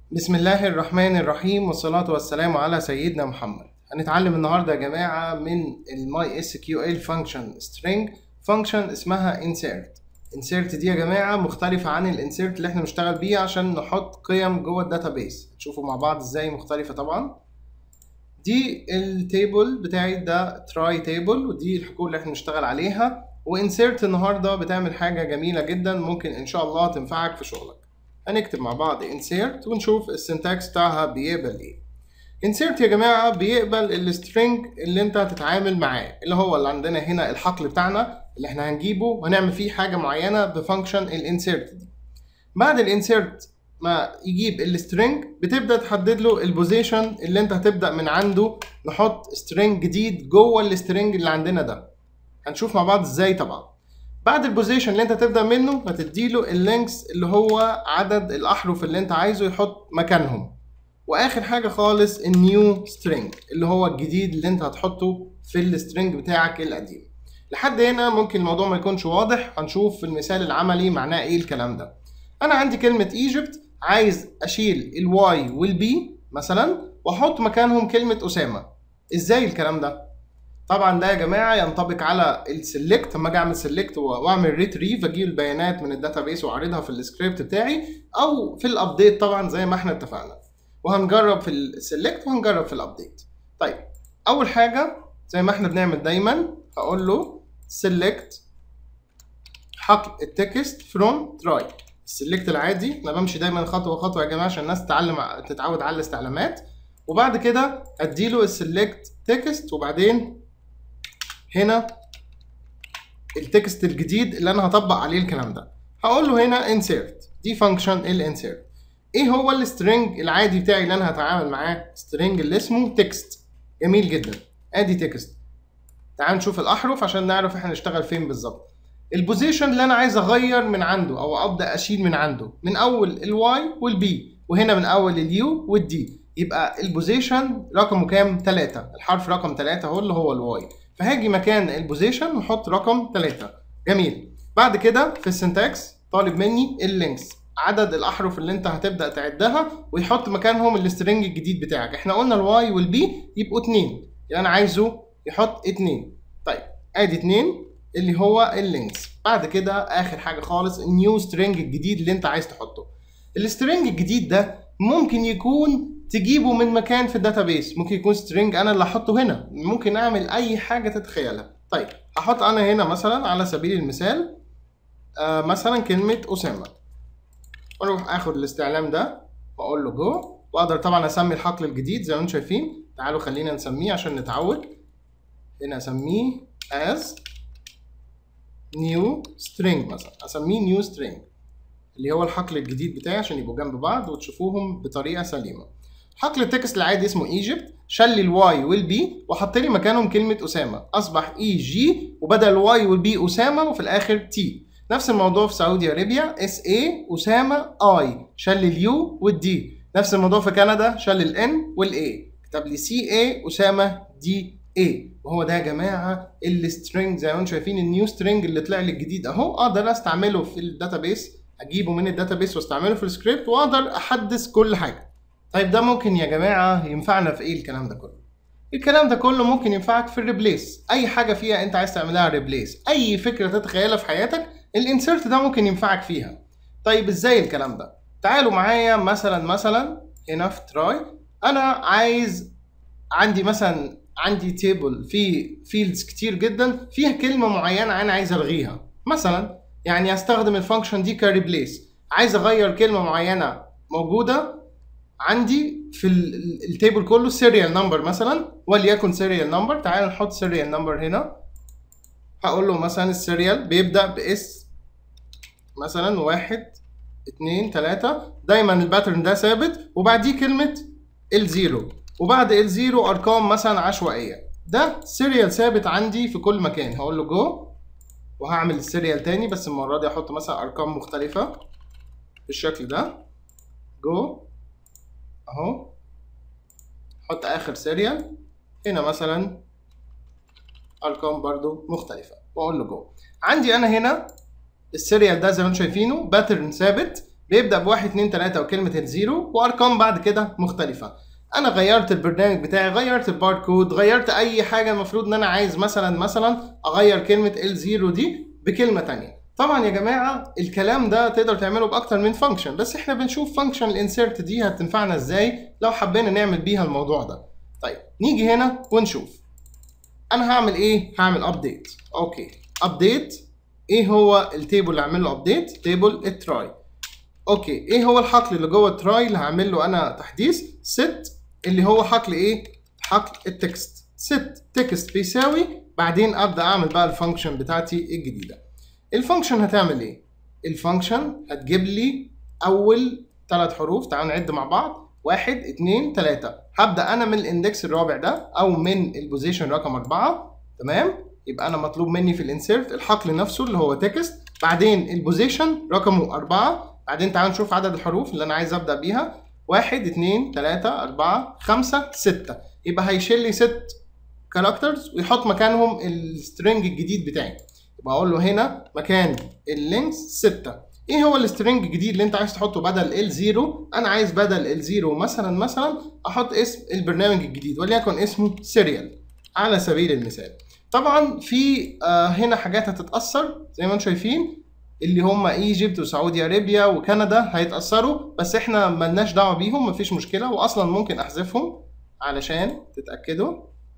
بسم الله الرحمن الرحيم والصلاة والسلام على سيدنا محمد هنتعلم النهاردة يا جماعة من الماي اس كيو ال فانكشن string فانكشن اسمها insert insert دي يا جماعة مختلفة عن الانسيرت اللي احنا بنشتغل بيه عشان نحط قيم جوه الداتابيس تشوفوا مع بعض ازاي مختلفة طبعا دي التيبل بتاعي ده تراي تيبل ودي الحقول اللي احنا بنشتغل عليها وانسيرت النهارده بتعمل حاجة جميلة جدا ممكن ان شاء الله تنفعك في شغلك هنكتب مع بعض insert ونشوف السنتكس بتاعها بيقبل ايه insert يا جماعة بيقبل السترنج اللي انت هتتعامل معاه اللي هو اللي عندنا هنا الحقل بتاعنا اللي احنا هنجيبه وهنعمل فيه حاجة معينة بفانكشن الانسيرت دي بعد الانسيرت ما يجيب السترنج بتبدا تحدد له البوزيشن اللي انت هتبدا من عنده نحط سترنج جديد جوه السترنج اللي عندنا ده هنشوف مع بعض ازاي طبعا بعد البوزيشن اللي انت تبدا منه هتديله اللينكس اللي هو عدد الاحرف اللي انت عايزه يحط مكانهم واخر حاجه خالص النيو سترينج اللي هو الجديد اللي انت هتحطه في السترينج بتاعك القديم لحد هنا ممكن الموضوع ما يكونش واضح هنشوف في المثال العملي معناه ايه الكلام ده انا عندي كلمه ايجيبت عايز اشيل الواي والبي مثلا واحط مكانهم كلمه اسامه ازاي الكلام ده طبعا ده يا جماعه ينطبق على السلكت لما اجي اعمل سلكت واعمل ريتريف اجيب البيانات من الداتابيس واعرضها في السكريبت بتاعي او في الابديت طبعا زي ما احنا اتفقنا وهنجرب في السلكت وهنجرب في الابديت طيب اول حاجه زي ما احنا بنعمل دايما هقول له select حقل التكست from try السلكت العادي انا بمشي دايما خطوه خطوه يا جماعه عشان الناس تتعلم تتعود على الاستعلامات وبعد كده اديله السلكت تكست وبعدين هنا التكست الجديد اللي انا هطبق عليه الكلام ده هقول له هنا insert دي فانكشن الانسيرت ايه هو السترنج العادي بتاعي اللي انا هتعامل معاه سترنج اللي اسمه تكست جميل جدا ادي تكست تعال نشوف الاحرف عشان نعرف احنا نشتغل فين بالظبط البوزيشن اللي انا عايز اغير من عنده او ابدا اشيل من عنده من اول الواي والبي وهنا من اول اليو والدي يبقى البوزيشن رقمه كام 3 الحرف رقم 3 هو اللي هو الواي فهاجي مكان البوزيشن نحط رقم 3 جميل بعد كده في السنتكس طالب مني اللينكس عدد الاحرف اللي انت هتبدا تعدها ويحط مكانهم السترنج الجديد بتاعك احنا قلنا الواي والبي يبقوا 2 يعني انا عايزه يحط 2 طيب ادي 2 اللي هو اللينكس بعد كده اخر حاجه خالص النيو سترنج الجديد اللي انت عايز تحطه السترنج الجديد ده ممكن يكون تجيبه من مكان في الداتابيس ممكن يكون سترينج انا اللي احطه هنا ممكن اعمل اي حاجه تتخيلها طيب هحط انا هنا مثلا على سبيل المثال آه مثلا كلمه اسامه اروح اخد الاستعلام ده واقول له جو واقدر طبعا اسمي الحقل الجديد زي ما انتم شايفين تعالوا خلينا نسميه عشان نتعود هنا اسميه as new string مثلا اسميه new string اللي هو الحقل الجديد بتاعي عشان يبقوا جنب بعض وتشوفوهم بطريقه سليمه حقل التكست العادي اسمه ايجيبت شال لي الواي والبي وحط لي مكانهم كلمه اسامه اصبح اي جي وبدل الواي والبي اسامه وفي الاخر تي نفس الموضوع في سعودي ارابيا اس اي اسامه اي شال لي اليو والدي نفس الموضوع في كندا شال الان والاي كتب لي سي اي اسامه دي اي وهو ده يا جماعه السترنج زي ما انتم شايفين النيو سترنج اللي طلع لي الجديد اهو اقدر استعمله في الداتابيس اجيبه من الداتابيس واستعمله في السكريبت واقدر احدث كل حاجه طيب ده ممكن يا جماعه ينفعنا في ايه الكلام ده كله الكلام ده كله ممكن ينفعك في الريبليس اي حاجه فيها انت عايز تعملها ريبليس اي فكره تتخيلها في حياتك الانسيرت ده ممكن ينفعك فيها طيب ازاي الكلام ده تعالوا معايا مثلا مثلا هنا في تراي انا عايز عندي مثلا عندي تيبل فيه فيلدز كتير جدا فيها كلمه معينه انا عايز الغيها مثلا يعني استخدم الفانكشن دي كريبليس عايز اغير كلمه معينه موجوده عندي في التيبل كله سيريال نمبر مثلا وليكن سيريال نمبر تعال نحط سيريال نمبر هنا هقول له مثلا السيريال بيبدا باس مثلا واحد اتنين تلاتة دايما الباترن ده ثابت وبعديه كلمة الزيرو وبعد الزيرو ارقام مثلا عشوائية ده سيريال ثابت عندي في كل مكان هقول له جو وهعمل السيريال تاني بس المرة دي احط مثلا ارقام مختلفة بالشكل ده جو اهو احط اخر سيريال هنا مثلا ارقام برضو مختلفة واقول له جو عندي انا هنا السيريال ده زي ما انتم شايفينه باترن ثابت بيبدا بواحد اتنين تلاته وكلمه الزيرو وارقام بعد كده مختلفه انا غيرت البرنامج بتاعي غيرت الباركود غيرت اي حاجه المفروض ان انا عايز مثلا مثلا اغير كلمه ال0 دي بكلمه تانية طبعا يا جماعه الكلام ده تقدر تعمله باكتر من فانكشن بس احنا بنشوف فانكشن الانسيرت دي هتنفعنا ازاي لو حبينا نعمل بيها الموضوع ده طيب نيجي هنا ونشوف انا هعمل ايه هعمل ابديت اوكي ابديت ايه هو التيبل اللي هعمل له ابديت تيبل التراي اوكي ايه هو الحقل اللي جوه التراي اللي هعمل له انا تحديث ست اللي هو حقل ايه حقل التكست ست تكست بيساوي بعدين ابدا اعمل بقى الفانكشن بتاعتي الجديده الفانكشن هتعمل ايه الفانكشن هتجيب لي اول ثلاث حروف تعالوا نعد مع بعض واحد اتنين تلاتة هبدأ أنا من الإندكس الرابع ده أو من البوزيشن رقم أربعة تمام يبقى أنا مطلوب مني في الانسيرت الحقل نفسه اللي هو تكست بعدين البوزيشن رقمه أربعة بعدين تعالوا نشوف عدد الحروف اللي أنا عايز أبدأ بيها واحد اتنين تلاتة أربعة خمسة ستة يبقى هيشيل لي ست كاركترز ويحط مكانهم السترنج الجديد بتاعي يبقى أقول له هنا مكان اللينكس ستة ايه هو السترنج الجديد اللي انت عايز تحطه بدل ال0 انا عايز بدل ال0 مثلا مثلا احط اسم البرنامج الجديد وليكن اسمه سيريال على سبيل المثال طبعا في آه هنا حاجات هتتاثر زي ما انتم شايفين اللي هم ايجيبت وسعودي ارابيا وكندا هيتاثروا بس احنا ملناش دعوه بيهم مفيش مشكله واصلا ممكن احذفهم علشان تتاكدوا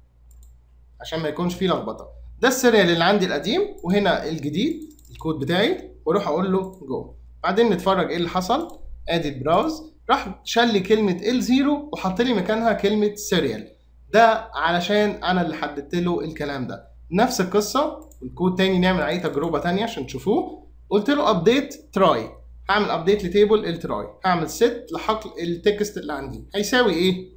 عشان ما يكونش فيه لخبطه ده السيريال اللي عندي القديم وهنا الجديد الكود بتاعي واروح اقول له جو بعدين نتفرج ايه اللي حصل ادي براوز راح شال لي كلمه ال0 وحط لي مكانها كلمه سيريال ده علشان انا اللي حددت له الكلام ده نفس القصه الكود تاني نعمل عليه تجربه تانية عشان تشوفوه قلت له ابديت تراي هعمل ابديت لتيبل التراي هعمل ست لحقل التكست اللي عندي هيساوي ايه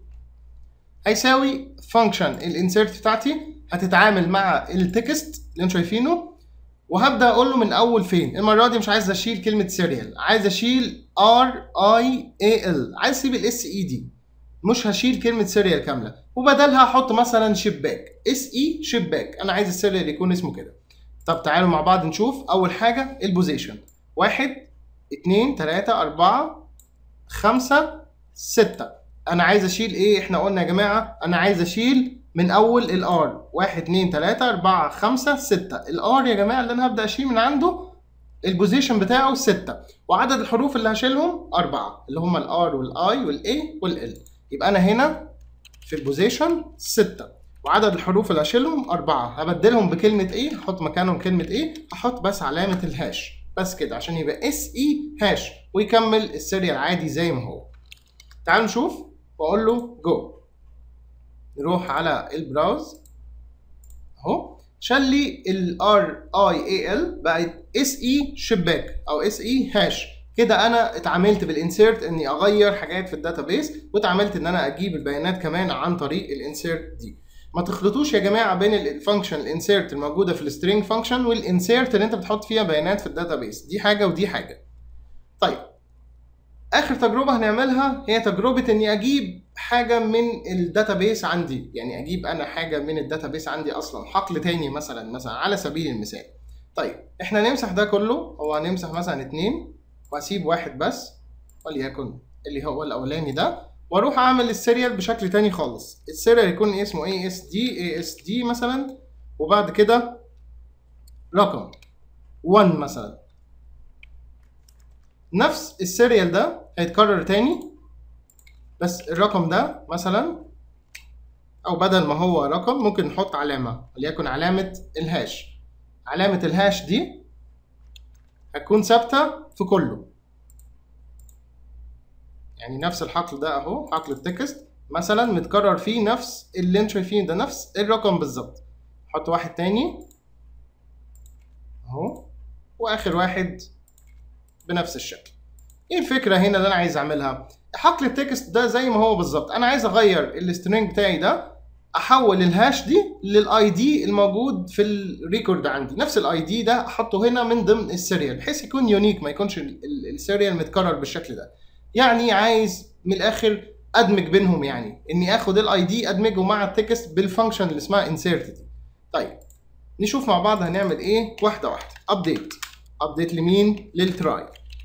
هيساوي فانكشن الانسيرت بتاعتي هتتعامل مع التكست اللي انتم شايفينه وهبدا اقول له من اول فين المره دي مش عايز اشيل كلمه سيريال عايز اشيل ار اي اي ال عايز اسيب الاس اي دي مش هشيل كلمه سيريال كامله وبدلها احط مثلا شباك اس اي شباك انا عايز السيريال يكون اسمه كده طب تعالوا مع بعض نشوف اول حاجه البوزيشن واحد اتنين تلاته اربعه خمسه سته انا عايز اشيل ايه احنا قلنا يا جماعه انا عايز اشيل من اول الار 1 2 3 4 5 6 الار يا جماعه اللي انا هبدا اشيل من عنده البوزيشن بتاعه 6 وعدد الحروف اللي هشيلهم أربعة اللي هم الار والاي والاي والال يبقى انا هنا في البوزيشن 6 وعدد الحروف اللي هشيلهم أربعة هبدلهم بكلمة ايه هحط مكانهم كلمة ايه هحط بس علامة الهاش بس كده عشان يبقى اس اي هاش ويكمل السيريال عادي زي ما هو تعالوا نشوف واقول له جو نروح على البراوز اهو شال لي الار اي اي ال بقت اس اي شباك او اس اي هاش كده انا اتعاملت بالانسيرت اني اغير حاجات في الداتابيس واتعاملت ان انا اجيب البيانات كمان عن طريق الانسيرت دي ما تخلطوش يا جماعه بين الفانكشن الانسيرت الموجوده في السترينج فانكشن والانسيرت اللي انت بتحط فيها بيانات في الداتابيس دي حاجه ودي حاجه طيب اخر تجربه هنعملها هي تجربه اني اجيب حاجه من الداتابيس عندي يعني اجيب انا حاجه من الداتابيس عندي اصلا حقل تاني مثلا مثلا على سبيل المثال طيب احنا نمسح ده كله هو هنمسح مثلا اتنين واسيب واحد بس وليكن اللي هو الاولاني ده واروح اعمل السيريال بشكل تاني خالص السيريال يكون اسمه اي اس دي اي اس دي مثلا وبعد كده رقم 1 مثلا نفس السيريال ده هيتكرر تاني بس الرقم ده مثلا او بدل ما هو رقم ممكن نحط علامة وليكن علامة الهاش علامة الهاش دي هتكون ثابتة في كله يعني نفس الحقل ده اهو حقل التكست مثلا متكرر فيه نفس اللي انتوا شايفينه ده نفس الرقم بالظبط حط واحد تاني اهو واخر واحد بنفس الشكل ايه الفكره هنا اللي انا عايز اعملها حقل التكست ده زي ما هو بالظبط انا عايز اغير السترينج بتاعي ده احول الهاش دي للاي دي الموجود في الريكورد عندي نفس الاي دي ده احطه هنا من ضمن السيريال بحيث يكون يونيك ما يكونش السيريال متكرر بالشكل ده يعني عايز من الاخر ادمج بينهم يعني اني اخد الاي دي ادمجه مع التكست بالفانكشن اللي اسمها انسيرت دي طيب نشوف مع بعض هنعمل ايه واحده واحده ابديت ابديت لمين للتراي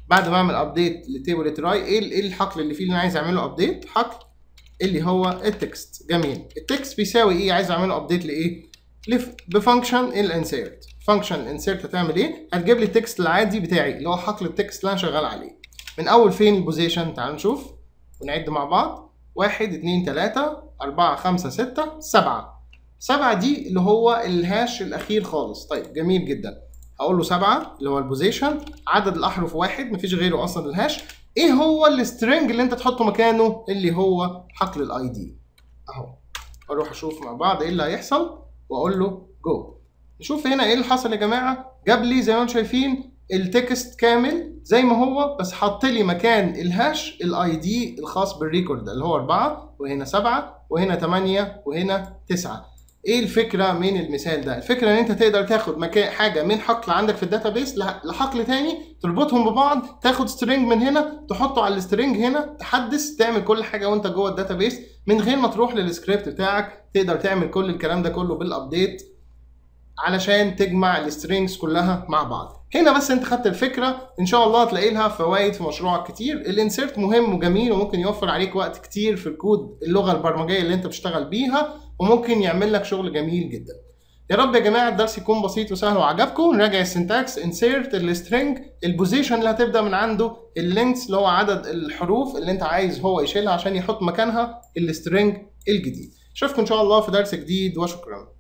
بعد ما اعمل ابديت لتيبل تراي ايه ايه الحقل اللي فيه اللي انا عايز اعمله ابديت حقل اللي هو التكست جميل التكست بيساوي ايه عايز اعمله ابديت لايه بفانكشن الانسيرت فانكشن الانسيرت هتعمل ايه هتجيب لي التكست العادي بتاعي اللي هو حقل التكست اللي انا شغال عليه من اول فين البوزيشن تعال نشوف ونعد مع بعض واحد اتنين تلاتة أربعة خمسة ستة سبعة سبعة دي اللي هو الهاش الأخير خالص طيب جميل جدا هقول له سبعة اللي هو البوزيشن عدد الأحرف واحد مفيش غيره أصلا الهاش إيه هو السترنج اللي أنت تحطه مكانه اللي هو حقل الأي دي أهو أروح أشوف مع بعض إيه اللي هيحصل وأقول له جو نشوف هنا إيه اللي حصل يا جماعة جاب لي زي ما انتم شايفين التكست كامل زي ما هو بس حط لي مكان الهاش الاي دي الخاص بالريكورد اللي هو 4 وهنا 7 وهنا 8 وهنا 9 ايه الفكره من المثال ده الفكره ان انت تقدر تاخد مكان حاجه من حقل عندك في الداتابيس لحقل تاني تربطهم ببعض تاخد سترينج من هنا تحطه على السترينج هنا تحدث تعمل كل حاجه وانت جوه الداتابيس من غير ما تروح للسكريبت بتاعك تقدر تعمل كل الكلام ده كله بالابديت علشان تجمع السترينجز كلها مع بعض هنا بس انت خدت الفكره ان شاء الله هتلاقي لها فوائد في مشروعك كتير الانسيرت مهم وجميل وممكن يوفر عليك وقت كتير في الكود اللغه البرمجيه اللي انت بتشتغل بيها وممكن يعمل لك شغل جميل جدا يا رب يا جماعه الدرس يكون بسيط وسهل وعجبكم نراجع السنتاكس انسيرت السترنج البوزيشن اللي هتبدا من عنده اللينكس اللي هو عدد الحروف اللي انت عايز هو يشيلها عشان يحط مكانها السترنج الجديد اشوفكم ان شاء الله في درس جديد وشكرا